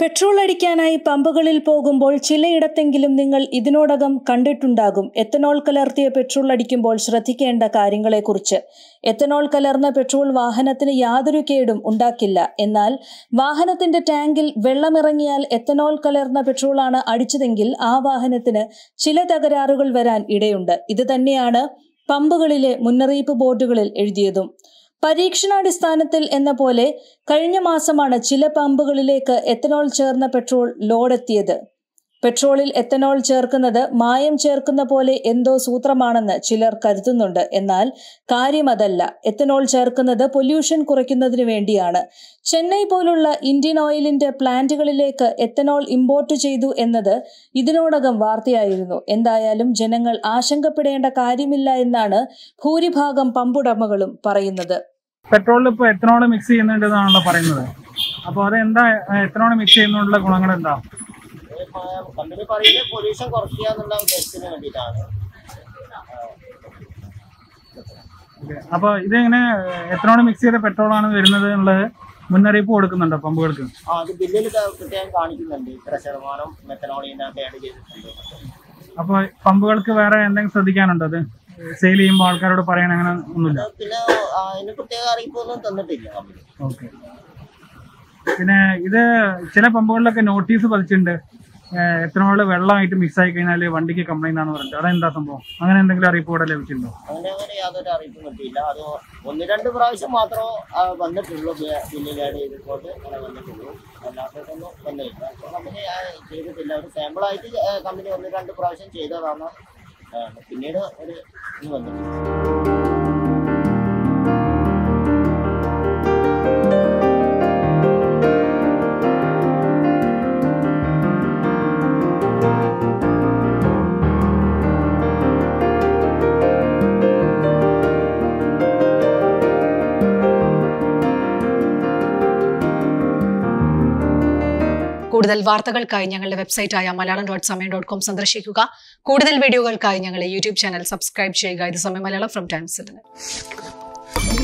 petrol അടിക്കാനായി പമ്പുകളിൽ പോകുമ്പോൾ ചിലയിടത്തെങ്കിലും നിങ്ങൾ ഇതിനോടകം കണ്ടിട്ടുണ്ടാകും എത്തനോൾ കലർത്തിയ പെട്രോൾ അടിക്കുമ്പോൾ ശ്രദ്ധിക്കേണ്ട കാര്യങ്ങളെക്കുറിച്ച് എത്തനോൾ കലർന്ന പെട്രോൾ വാഹനത്തിന് യാതൊരു കേടും ഉണ്ടാക്കില്ല എന്നാൽ വാഹനത്തിന്റെ ടാങ്കിൽ വെള്ളമിറങ്ങിയാൽ എത്തനോൾ കലർന്ന പെട്രോളാണ് അടിച്ചതെങ്കിൽ ആ വാഹനത്തിന് ചില തകരാറുകൾ വരാൻ ഇടയുണ്ട് ഇത് തന്നെയാണ് പമ്പുകളിലെ മുന്നറിയിപ്പ് ബോർഡുകളിൽ എഴുതിയതും പരീക്ഷണാടിസ്ഥാനത്തിൽ എന്ന പോലെ കഴിഞ്ഞ മാസമാണ് ചില പമ്പുകളിലേക്ക് എത്തനോൾ ചേർന്ന പെട്രോൾ ലോഡെത്തിയത് പെട്രോളിൽ എത്തനോൾ ചേർക്കുന്നത് മായം ചേർക്കുന്ന പോലെ എന്തോ സൂത്രമാണെന്ന് ചിലർ കരുതുന്നുണ്ട് എന്നാൽ കാര്യം അതല്ല എത്തനോൾ ചേർക്കുന്നത് പൊല്യൂഷൻ കുറയ്ക്കുന്നതിന് വേണ്ടിയാണ് ചെന്നൈ പോലുള്ള ഇന്ത്യൻ ഓയിലിന്റെ പ്ലാന്റുകളിലേക്ക് എത്തനോൾ ഇമ്പോർട്ട് ചെയ്തു എന്നത് ഇതിനോടകം വാർത്തയായിരുന്നു എന്തായാലും ജനങ്ങൾ ആശങ്കപ്പെടേണ്ട കാര്യമില്ല എന്നാണ് ഭൂരിഭാഗം പമ്പുടമകളും പറയുന്നത് പെട്രോളിൽ ഇപ്പോൾ എത്തനോൾ മിക്സ് ചെയ്യുന്നുണ്ട് എന്നാണല്ലോ പറയുന്നത് അപ്പോൾ അതെന്താ എത്തനോൾ മിക്സ് ചെയ്യുന്നതിനുള്ള ഗുണങ്ങൾ എന്താ കമ്പനി പറയുന്നത് പൊല്യൂഷൻ കുറയ്ക്കുക എന്നുള്ള ഉദ്ദേശത്തിന് വേണ്ടിയിട്ടാണ് അപ്പോൾ ഇതെങ്ങനെ എത്തനോൾ മിക്സ് ചെയ്ത പെട്രോൾ ആണ് വരുന്നത് എന്നുള്ളത് മുന്നറിയിപ്പ് കൊടുക്കുന്നുണ്ടോ പമ്പുകൾക്ക് ആ അത് ബില്ലിൽ പ്രത്യേകം കാണിക്കുന്നുണ്ട് ഇത്ര ശതമാനം മെത്തനോളിനകത്ത് ആഡ് ചെയ്തിട്ടുണ്ട് അപ്പോൾ പമ്പുകൾക്ക് വേറെ എന്തെങ്കിലും ശ്രദ്ധിക്കാനുണ്ടോ അത് സെയിൽ ചെയ്യുമ്പോൾ ആൾക്കാരോട് പറയാൻ അങ്ങനെ ഒന്നുമില്ല പിന്നെ ആ, അതിന് പ്രത്യേക അറിയിപ്പൊന്നും തന്നിട്ടില്ല കമ്പനി ഓക്കെ പിന്നെ ഇത് ചില പമ്പുകളിലൊക്കെ നോട്ടീസ് പതിച്ചിട്ടുണ്ട് എത്തനോൾ വെള്ളമായിട്ട് മിക്സ് ആയി കഴിഞ്ഞാൽ വണ്ടിക്ക് കംപ്ലൈന്റ് ആണെന്ന് പറഞ്ഞിട്ട് അതെന്താ സംഭവം അങ്ങനെ എന്തെങ്കിലും അറിയിപ്പ് ഇവിടെ ലഭിച്ചിട്ടുണ്ടോ അങ്ങനെ അങ്ങനെ യാതൊരു അറിയിപ്പും കിട്ടിയില്ല അത് ഒന്ന് രണ്ട് പ്രാവശ്യം മാത്രമേ ആ, വന്നിട്ടുള്ളൂ ബി- ബില്ലിൽ ആഡ് ചെയ്തിട്ട് അങ്ങനെ വന്നിട്ടുള്ളൂ അല്ലാത്തതൊന്നും വന്നില്ല അപ്പോൾ കമ്പനി ആ, ചെയ്തിട്ടില്ല ഒരു സാമ്പിളായിട്ട് കമ്പനി ഒന്ന് രണ്ട് പ്രാവശ്യം ചെയ്തതാണ് ആ, പിന്നീട് ഒരു ഇത് വന്നിട്ടില്ല കൂടുതൽ വാർത്തകൾക്കായി ഞങ്ങളുടെ വെബ്സൈറ്റായ Malayalam dot Samayam dot com സന്ദർശിക്കുക കൂടുതൽ വീഡിയോകൾക്കായി ഞങ്ങളുടെ യൂട്യൂബ് ചാനൽ സബ്സ്ക്രൈബ് ചെയ്യുക ഇത് സമയം മലയാളം ഫ്രം ടൈംസ്